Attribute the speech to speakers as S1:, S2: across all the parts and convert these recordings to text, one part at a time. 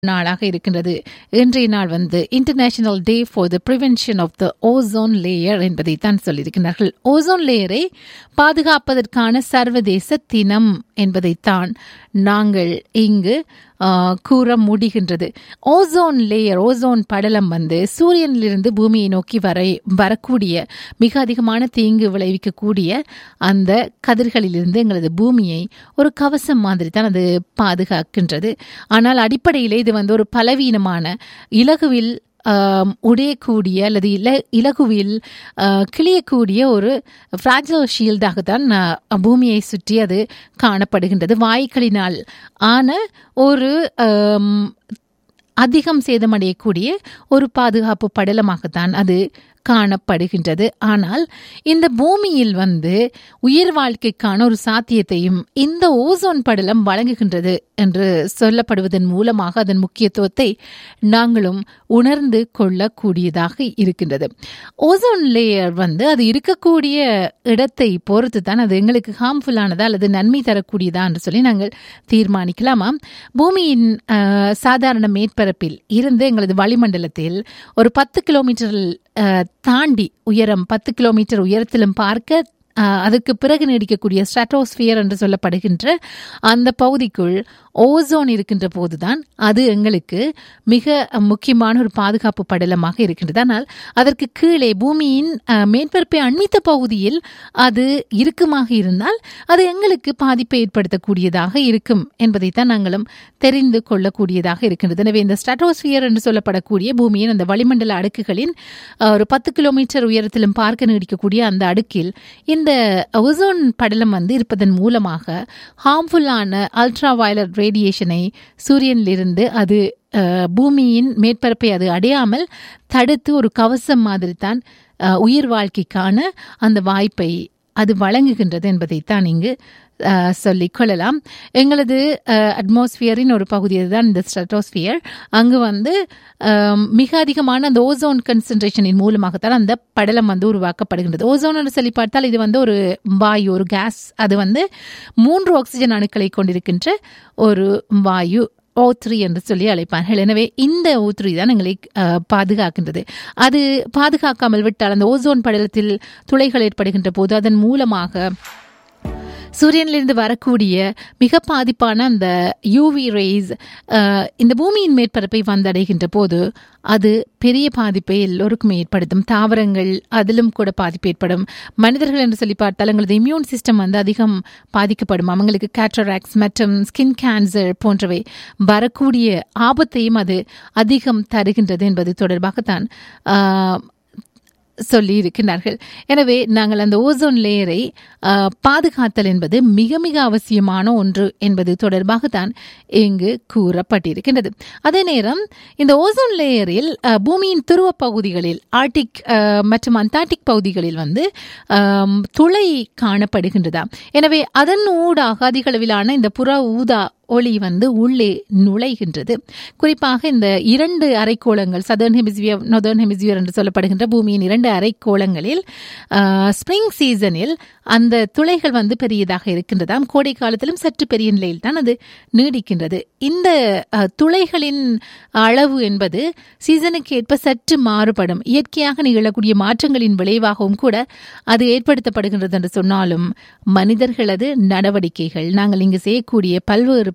S1: நாளாக இருக்கின்றது இன்றைய நாள் வந்து international day for the prevention of the ozone layer என்பதை தான் சொல்லியிருக்கிறார்கள் ஓசோன் லேயரை பாதுகாப்பதற்கான சர்வதேச தினம் என்பதைத்தான் நாங்கள் இங்கு ஆ, கூற முடிகின்றது ஓசோன் லேயர் ஓசோன் படலம் வந்து சூரியனிலிருந்து பூமியை நோக்கி வரை வரக்கூடிய மிக அதிகமான தீங்கு விளைவிக்கக்கூடிய அந்த கதிர்களிலிருந்து எங்களது பூமியை ஒரு கவசம் மாதிரி தான் அது பாதுகாக்கின்றது ஆனால் அடிப்படையிலே இது வந்து ஒரு பலவீனமான இலகுவில் ஆம், உடையக்கூடிய அல்லது இல இலகுவில் ஆ, கிளியக்கூடிய ஒரு ஃப்ராஜல் ஷீல்டாக தான் ஆ, பூமியை சுற்றி அது காணப்படுகின்றது வாய்க்களினால் ஆன ஒரு ஆம், அதிகம் சேதமடையக்கூடிய ஒரு பாதுகாப்பு படலமாகத்தான் அது காணப்படுகின்றது ஆனால் இந்த பூமியில் வந்து உயிர் வாழ்க்கைக்கான ஒரு சாத்தியத்தையும் இந்த ஓசோன் படலம் வழங்குகின்றது என்று சொல்லப்படுவதன் மூலமாக அதன் முக்கியத்துவத்தை நாங்களும் உணர்ந்து கொள்ளக்கூடியதாக இருக்கின்றது ஓசோன் லேயர் வந்து அது இருக்கக்கூடிய இடத்தை பொறுத்து தான் அது எங்களுக்கு ஹார்ம்ஃபுல்லானதா அல்லது நன்மை தரக்கூடியதா என்று சொல்லி நாங்கள் தீர்மானிக்கலாமா பூமியின் அஹ், சாதாரண மேற்பரப்பில் இருந்து எங்களது வளிமண்டலத்தில் ஒரு பத்து கிலோமீட்டர் அஹ், தாண்டி உயரம் பத்து கிலோமீட்டர் உயரத்திலும் பார்க்க அஹ், அதுக்கு பிறகு நீடிக்கக்கூடிய ஸ்ட்ராட்டோஸ்பியர் என்று சொல்லப்படுகின்ற அந்த பகுதிக்குள் ஓசோன் இருக்கின்ற போதுதான் அது எங்களுக்கு மிக முக்கியமான ஒரு பாதுகாப்பு படலமாக இருக்கின்றது ஆனால் அதற்கு கீழே பூமியின் அஹ், மேற்பரப்பை அண்மித்த பகுதியில் அது இறுக்கமாக இருந்தால் அது எங்களுக்கு பாதிப்பை ஏற்படுத்தக்கூடியதாக இருக்கும் என்பதைத்தான் நாங்களும் தெரிந்து கொள்ளக்கூடியதாக இருக்கின்றது எனவே இந்த ஸ்ட்ராட்டோஸ்பியர் என்று சொல்லப்படக்கூடிய பூமியின் அந்த வளிமண்டல அடுக்குகளின் அஹ், ஒரு பத்து கிலோமீட்டர் உயரத்திலும் பார்க்க நீடிக்கக்கூடிய அந்த அடுக்கில் இந்த ஓசோன் படலம் வந்து இருப்பதன் மூலமாக ஹார்ம்ஃபுல்லான அல்ட்ரா வயலட் ரேடியேஷனை சூரியனிலிருந்து அது அஹ், பூமியின் மேற்பரப்பை அது அடையாமல் தடுத்து ஒரு கவசம் மாதிரி தான் அஹ், உயிர் வாழ்க்கைக்கான அந்த வாய்ப்பை அது வழங்குகின்றது என்பதைத்தான் இங்கு அஹ், சொல்லிக் கொள்ளலாம் எங்களது அட்மாஸ்பியரின் ஒரு பகுதி தான் இந்த ஸ்ட்ராட்டோஸ்பியர் அங்கு வந்து அஹ், மிக அதிகமான அந்த ஓசோன் கன்சன்ட்ரேஷனின் மூலமாகத்தான் அந்த படலம் வந்து உருவாக்கப்படுகின்றது ஓசோன் என்று சொல்லி பார்த்தால் இது வந்து ஒரு வாயு ஒரு கேஸ் அது வந்து மூன்று ஆக்சிஜன் அணுக்களை கொண்டிருக்கின்ற ஒரு வாயு ஓ த்ரீ என்று சொல்லி அழைப்பார்கள் எனவே இந்த ஓ த்ரீ தான் எங்களை அஹ், பாதுகாக்கின்றது அது பாதுகாக்காமல் விட்டால் அந்த ஓசோன் படலத்தில் துளைகள் ஏற்படுகின்ற போது அதன் மூலமாக சூரியனிலிருந்து வரக்கூடிய மிக பாதிப்பான அந்த யூவி ரேஸ் இந்த பூமியின் மேற்பரப்பை வந்தடைகின்ற போது அது பெரிய பாதிப்பை எல்லோருக்கும் ஏற்படுத்தும் தாவரங்கள் அதிலும் கூட பாதிப்பு ஏற்படும் மனிதர்கள் என்று சொல்லி பார்த்தால் எங்களது இம்யூன் சிஸ்டம் வந்து அதிகம் பாதிக்கப்படும் அவங்களுக்கு கேட்ரராக்ஸ் மற்றும் ஸ்கின் கேன்சர் போன்றவை வரக்கூடிய ஆபத்தையும் அது அதிகம் தருகின்றது என்பது தொடர்பாகத்தான் ஆஹ், சொல்லி இருக்கின்றார்கள் எனவே நாங்கள் அந்த ஓசோன் லேயரை ஆஹ், பாதுகாத்தல் என்பது மிக மிக அவசியமான ஒன்று என்பது தொடர்பாகத்தான் இங்கு கூறப்பட்டிருக்கின்றது அதே நேரம் இந்த ஓசோன் லேயரில் ஆஹ், பூமியின் துருவ பகுதிகளில் ஆர்டிக் ஆஹ், மற்றும் அந்தார்டிக் பகுதிகளில் வந்து ஆம், துளை காணப்படுகின்றதா எனவே அதன் ஊடாக அதிக அளவிலான இந்த புற ஊதா ஒளி வந்து உள்ளே நுழைகின்றது குறிப்பாக இந்த இரண்டு அரைக்கோளங்கள் சதர்ன் ஹெமிஸ்பியர் நொதர்ன் ஹெமிஸ்பியர் என்று சொல்லப்படுகின்ற பூமியின் இரண்டு அரைக்கோளங்களில் ஸ்ப்ரிங் சீசனில் அந்த துளைகள் வந்து பெரியதாக இருக்கின்றதாம் கோடை காலத்திலும் சற்று பெரிய நிலையில் தான் அது நீடிக்கின்றது இந்த அஹ், துளைகளின் அளவு என்பது சீசனுக்கு ஏற்ப சற்று மாறுபடும் இயற்கையாக நிகழக்கூடிய மாற்றங்களின் விளைவாகவும் கூட அது ஏற்படுத்தப்படுகின்றது என்று சொன்னாலும் மனிதர்களது நடவடிக்கைகள் நாங்கள் இங்கு செய்யக்கூடிய பல்வேறுபட்ட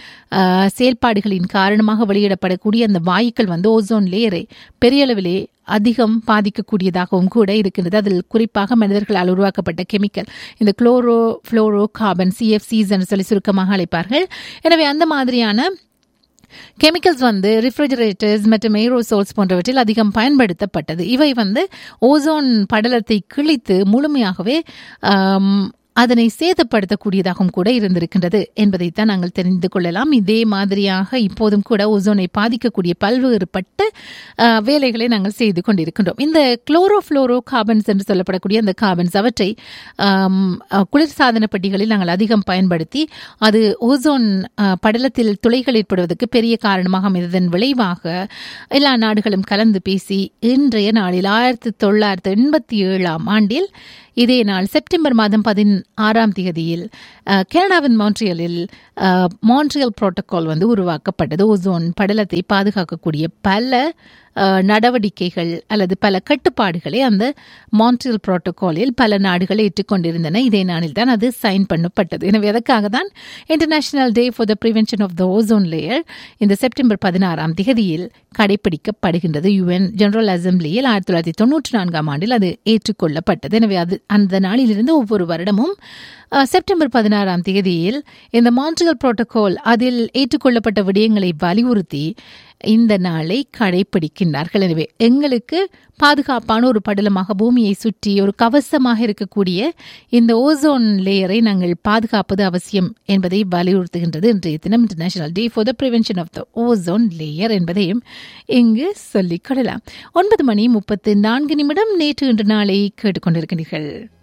S1: அஹ், செயல்பாடுகளின் காரணமாக வெளியிடப்படக்கூடிய அந்த வாயுக்கள் வந்து ஓசோன் லேயரை பெரிய அளவிலே அதிகம் பாதிக்கக்கூடியதாகவும் கூட இருக்கின்றது அதில் குறிப்பாக மனிதர்களால் உருவாக்கப்பட்ட கெமிக்கல் இந்த குளோரோ ஃப்ளோரோ கார்பன் சிஎஃப்சிஸ் என்று சொல்லி சுருக்கமாக அழைப்பார்கள் எனவே அந்த மாதிரியான கெமிக்கல்ஸ் வந்து ரெஃப்ரிஜரேட்டர்ஸ் மற்றும் ஏரோசோல்ஸ் போன்றவற்றில் அதிகம் பயன்படுத்தப்பட்டது இவை வந்து ஓசோன் படலத்தை கிழித்து முழுமையாகவே ஆம், அதனை சேதப்படுத்தக்கூடியதாகவும் கூட இருந்திருக்கின்றது என்பதைத்தான் நாங்கள் தெரிந்து கொள்ளலாம் இதே மாதிரியாக இப்போதும் கூட ஓசோனை பாதிக்கக்கூடிய பல்வேறுபட்ட ஆஹ், வேலைகளை நாங்கள் செய்து கொண்டிருக்கின்றோம் இந்த குளோரோஃப்ளோரோ கார்பன்ஸ் என்று சொல்லப்படக்கூடிய அந்த கார்பன்ஸ் அவற்றை ஆம், அஹ், குளிர்சாதன பெட்டிகளில் நாங்கள் அதிகம் பயன்படுத்தி அது ஓசோன் ஆஹ், படலத்தில் துளைகள் ஏற்படுவதற்கு பெரிய காரணமாக அமைந்ததன் விளைவாக எல்லா நாடுகளும் கலந்து பேசி இன்றைய நாளில் ஆயிரத்தி தொள்ளாயிரத்தி எண்பத்தி ஏழாம் ஆண்டில் இதே நாள் செப்டம்பர் மாதம் பதினாறாம் தேதியில் அஹ், கனடாவின் மான்ட்ரியலில் அஹ், மான்ட்ரியல் புரோட்டோகால் வந்து உருவாக்கப்பட்டது ஓசோன் படலத்தை பாதுகாக்கக்கூடிய பல அஹ், நடவடிக்கைகள் அல்லது பல கட்டுப்பாடுகளை அந்த மான்ட்ரியல் புரோட்டோகாலில் பல நாடுகள் ஏற்றுக்கொண்டிருந்தன இதே நாளில் தான் அது சைன் பண்ணப்பட்டது எனவே அதற்காக தான் international day for the prevention of the ozone layer இந்த செப்டம்பர் பதினாறாம் தேதியில் கடைபிடிக்கப்படுகின்றது யுஎன் ஜெனரல் அசம்பிளியில் ஆயிரத்தி தொள்ளாயிரத்தி தொண்ணூற்றி நான்காம் ஆண்டில் அது ஏற்றுக்கொள்ளப்பட்டது எனவே அது அந்த நாளிலிருந்து ஒவ்வொரு வருடமும் அஹ், செப்டம்பர் பதினாறாம் தேதியில் இந்த மான்ட்ரியல் புரோட்டோகால் அதில் ஏற்றுக்கொள்ளப்பட்ட விடயங்களை வலியுறுத்தி இந்த நாளை கடைபிடிக்கின்றார்கள் எனவே எங்களுக்கு பாதுகாப்பான ஒரு படலமாக பூமியை சுற்றி ஒரு கவசமாக இருக்கக்கூடிய இந்த ஓசோன் லேயரை நாங்கள் பாதுகாப்பது அவசியம் என்பதை வலியுறுத்துகின்றது இன்றைய தினம் international day for the prevention of the ozone layer என்பதையும் இங்கு சொல்லிக் கொள்ளலாம் ஒன்பது மணி முப்பத்து நான்கு நிமிடம் நேற்று இன்று நாளை கேட்டுக்கொண்டிருக்கிறீர்கள்